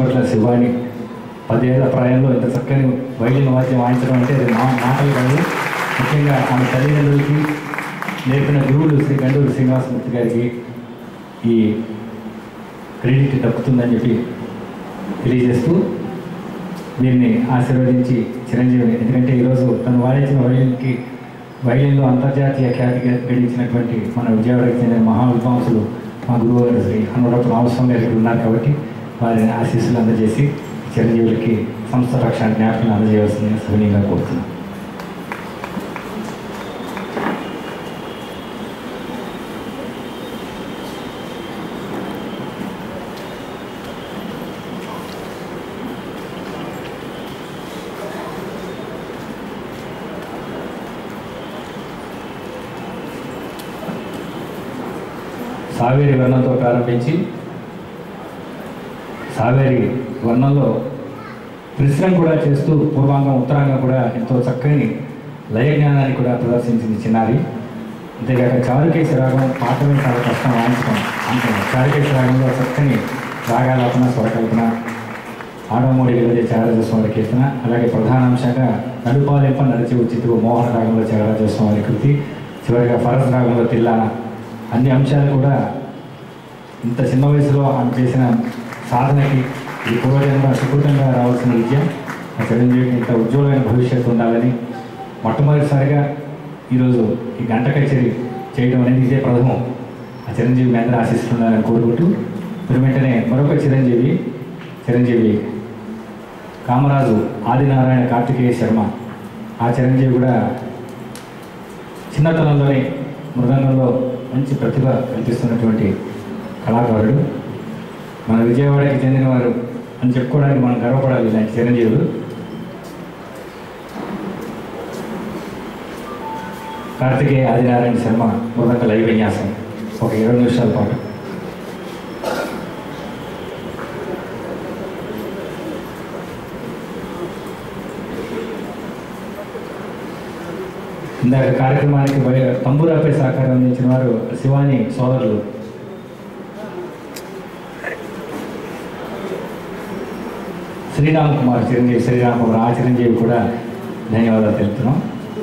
చోట్ల శివాని పదేళ్ల ప్రాయంలో ఇంత చక్కని వైలిన్ వాద్యం వాయించడం అంటే అది మా మాటలు కాదు ముఖ్యంగా ఆమె తల్లిదండ్రులకి నేర్పిన గురువులు శ్రీ గండూరు శ్రీనివాసమూర్తి గారికి ఈ క్రెడిట్ దక్కుతుందని చెప్పి తెలియజేస్తూ దీన్ని ఆశీర్వదించి చిరంజీవిని ఎందుకంటే ఈరోజు తను వాయించిన వైలిన్కి వైలిన్లో అంతర్జాతీయ ఖ్యాతి గ- గడించినటువంటి మన విజయవాడకి చెందిన మహా విద్వాంసులు మా గురువు గారు శ్రీ హనుమరపు రామస్వామి గారు ఇక్కడ ఉన్నారు కాబట్టి వారిని ఆశీస్సులు అందజేసి చిరంజీవులకి సంస్థ రక్షణ జ్ఞాపకం అందజేయవలసిందని సవినీయంగా కోరుతున్నాను సావేరి వర్ణంతో ప్రారంభించి సావేరి వర్ణంలో పరిశ్రమ కూడా చేస్తూ పూర్వాంగం ఉత్తరాంగం కూడా ఎంతో చక్కని లయ జ్ఞానాన్ని కూడా ప్రదర్శించింది చిన్నారి అంతేకాక చారుకేశ రాగం పాఠమే చాలా కష్టం వాయించడం అంటే చారుకేశ రాగంలో చక్కని రాగాలాపన స్వరకల్పన ఆడమూడి వివిధ చారజస్వామి కీర్తన అలాగే ప్రధానాంశంగా నడుపాలింప నడిచి ఉచితు మోహన రాగంలో చారజస్వామి కృతి చివరిగా ఫరస్ రాగంలో తిల్లాన అన్ని అంశాలు కూడా ఇంత చిన్న వయసులో ఆమె చేసిన సాధనకి ఈ పూర్వజన్మ సుకృతంగా రావాల్సిన విద్య ఆ చిరంజీవికి ఇంత ఉజ్వలమైన భవిష్యత్తు ఉండాలని మొట్టమొదటిసారిగా ఈరోజు ఈ గంట కచేరీ చేయడం అనేది ఇదే ప్రథమం ఆ చిరంజీవి మీ అందరూ ఆశిస్తున్నారని కోరుకుంటూ ఇప్పుడు వెంటనే మరొక చిరంజీవి చిరంజీవి కామరాజు ఆదినారాయణ కార్తికేయ శర్మ ఆ చిరంజీవి కూడా చిన్నతనంలోనే మృదంగంలో మంచి ప్రతిభ కల్పిస్తున్నటువంటి కళాకారుడు మన విజయవాడకి చెందినవారు అని చెప్పుకోవడానికి మనం గర్వపడాలి ఇలాంటి చిరంజీవులు కార్తికేయ ఆదినారాయణ శర్మ మృదంగ లైవ్ విన్యాసం ఒక ఇరవై నిమిషాల పాటు ఇందాక కార్యక్రమానికి బయ తంబూరాపై సహకారం అందించిన వారు శివాని సోదరులు శ్రీరామ్ కుమార్ చిరంజీవి శ్రీరామ్ కుమార్ ఆ చిరంజీవి కూడా ధన్యవాదాలు తెలుపుతున్నాం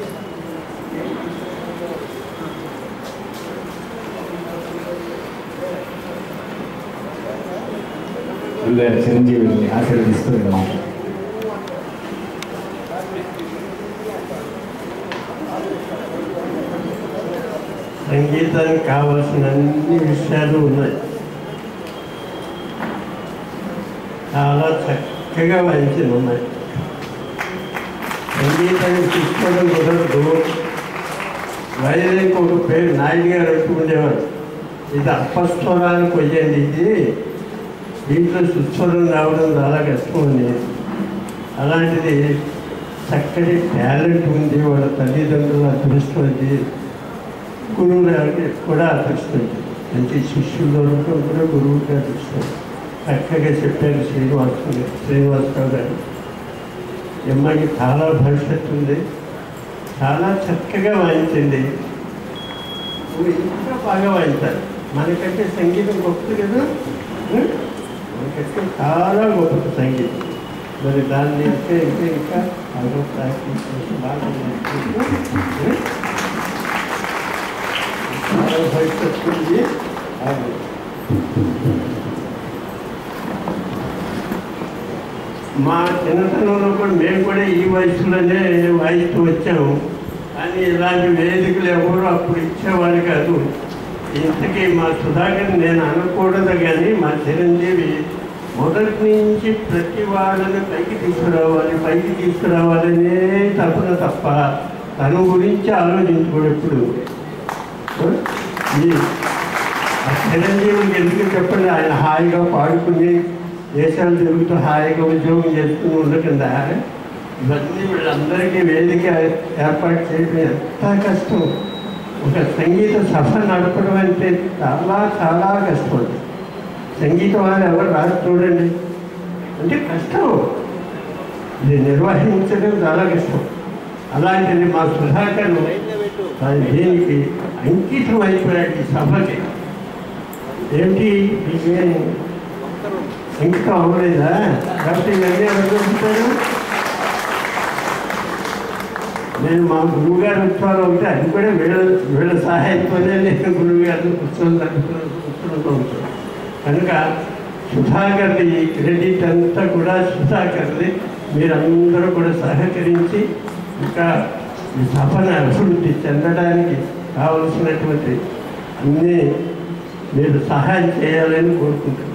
గురుగారు చిరంజీవిని ఆశీర్వదిస్తూ రెండు మాటలు సంగీతానికి కావాల్సిన అన్ని విషయాలు ఉన్నాయి చాలా చక్కగా వాయించిన ఉన్నాయి సంగీతాన్ని తీసుకోవడం కుదరదు వైద్యునికి ఒక పేరు నాయుడు గారు అంటూ ఉండేవారు ఇది అప్పస్వరానికి వచ్చేది ఇది దీంట్లో సుస్వరం రావడం చాలా కష్టం ఉంది అలాంటిది చక్కటి టాలెంట్ ఉంది వాళ్ళ తల్లిదండ్రుల అదృష్టం అది గురువుగారికి కూడా అదృష్టం మంచి శిష్యులు దొరకడం కూడా గురువుకి అదృష్టం చక్కగా చెప్పారు శ్రీనివాసరావు గారు శ్రీనివాసరావు గారు ఈ అమ్మాయికి చాలా భవిష్యత్తు ఉంది చాలా చక్కగా వాయించింది నువ్వు ఇంకా బాగా వాయించాలి మనకంటే సంగీతం గొప్పది కదా ఉం? మనకంటే చాలా గొప్పది సంగీతం మరి దాన్ని ఇంకా ఇంకా ఇంకా బాగా ప్రాక్టీస్ చేసి బాగా నేర్చుకుంటూ, ఉం? చాలా భవిష్యత్తు ఉంది అది మా చిన్నతనంలో కూడా మేము కూడా ఈ వయసులోనే వాయిస్తూ వచ్చాము కానీ ఇలాంటి వేదికలు ఎవరు అప్పుడు ఇచ్చేవాళ్ళు కాదు ఇంతకీ మా సుధాకర్ నేను అనకూడదు కానీ మా చిరంజీవి మొదటి నుంచి ప్రతి వాళ్ళని పైకి తీసుకురావాలి పైకి తీసుకురావాలనే తపన తప్ప తన గురించి ఆలోచించుకోడు ఎప్పుడు ఈ ఆ చిరంజీవికి ఎందుకు చెప్పండి ఆయన హాయిగా పాడుకుని దేశాలు తిరుగుతూ హాయిగా ఉద్యోగం చేసుకుని ఉండకుండా ఇవన్నీ వీళ్ళందరికీ వేదిక ఏర్పాటు చేయడం ఎంత కష్టం ఒక సంగీత సభ నడపడం అంటే చాలా చాలా కష్టం అది. సంగీతం వాళ్ళు ఎవరు రాదు చూడండి అంటే కష్టం ఇది నిర్వహించడం చాలా కష్టం అలాంటిది మా సుధాకర్ ఆయన దీనికి అంకితం అయిపోయాడు ఈ సభకి ఏంటి ఇదే ఇంకా అవ్వలేదా కాబట్టి ఇవన్నీ ఎవరు చెప్తారు నేను మా గురువు గారు ఉత్సవాలు ఒకటి అది కూడా వీళ్ళ వీళ్ళ సహాయంతోనే నేను గురువు గారిని ఉత్సవం కూర్చుంటూ ఉంటాను కనుక సుధాకర్ది ఈ క్రెడిట్ అంతా కూడా సుధాకర్ది మీరందరూ కూడా సహకరించి ఇంకా ఈ సభను అభివృద్ధి చెందడానికి కావలసినటువంటి అన్నీ మీరు సహాయం చేయాలని కోరుకుంటున్నాను